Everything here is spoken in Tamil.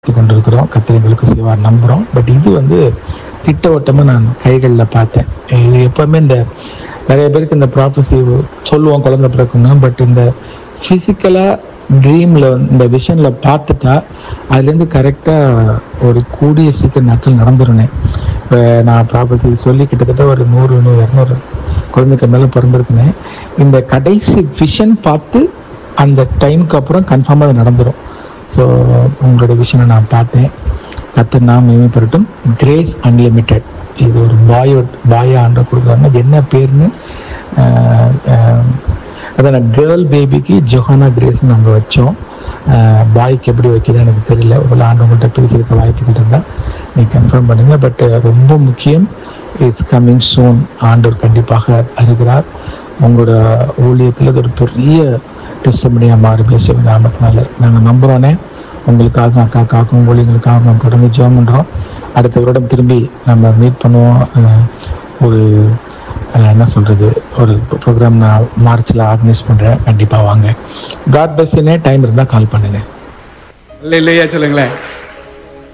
பார்த்து கொண்டிருக்கிறோம் கத்திரிகளுக்கு செய்வார் நம்புகிறோம் பட் இது வந்து திட்டவட்டமாக நான் கைகளில் பார்த்தேன் இது எப்போவுமே இந்த நிறைய பேருக்கு இந்த ப்ராஃபஸி சொல்லுவோம் குழந்தை பிறக்கணும் பட் இந்த ஃபிசிக்கலாக ட்ரீமில் இந்த விஷனில் பார்த்துட்டா அதுலேருந்து கரெக்டாக ஒரு கூடிய சீக்கிரம் நாட்கள் நடந்துருனேன் இப்போ நான் ப்ராஃபஸி சொல்லி கிட்டத்தட்ட ஒரு நூறு நூறு இரநூறு குழந்தைக்கு மேலே பிறந்திருக்குனேன் இந்த கடைசி விஷன் பார்த்து அந்த டைமுக்கு அப்புறம் கன்ஃபார்மாக அது நடந்துடும் ஸோ உங்களுடைய விஷயம் நான் பார்த்தேன் கத்தர் நாம் மேம்படுத்தும் கிரேஸ் அன்லிமிட்டெட் இது ஒரு பாயோ பாயா ஆண்டை கொடுக்குறாங்க அது என்ன பேர்னு ஆஹ், ஆஹ், அதான் கேர்ள் பேபிக்கு ஜொஹானா கிரேஸ்னு நாங்கள் வச்சோம் பாய்க்கு எப்படி வைக்கிறது எனக்கு தெரியல ஒரு ஆண்டு உங்கள்கிட்ட பேசியிருக்க வாய்ப்புகள் இருந்தால் நீ கன்ஃபார்ம் பண்ணுங்க பட் ரொம்ப முக்கியம் இட்ஸ் கம்மிங் சூன் ஆண்டவர் கண்டிப்பாக அறிகிறார் உங்களோட ஊழியத்தில் இது ஒரு பெரிய டெஸ்டமனியாக மாறி பேச நாமத்தினால நாங்கள் நம்புகிறோன்னே உங்களுக்காக அக்காக்காகவும் ஊழியங்களுக்காக நம்ம தொடர்ந்து ஜெபம் பண்ணுறோம் அடுத்த வருடம் திரும்பி நம்ம மீட் பண்ணுவோம் அஹ், ஒரு அஹ், என்ன சொல்கிறது ஒரு ப்ரோக்ராம் நான் மார்ச்சில் ஆர்கனைஸ் பண்ணுறேன் கண்டிப்பாக வாங்க காட் பஸ்னே டைம் இருந்தால் கால் பண்ணுங்கள் இல்லை இல்லையா சொல்லுங்களேன்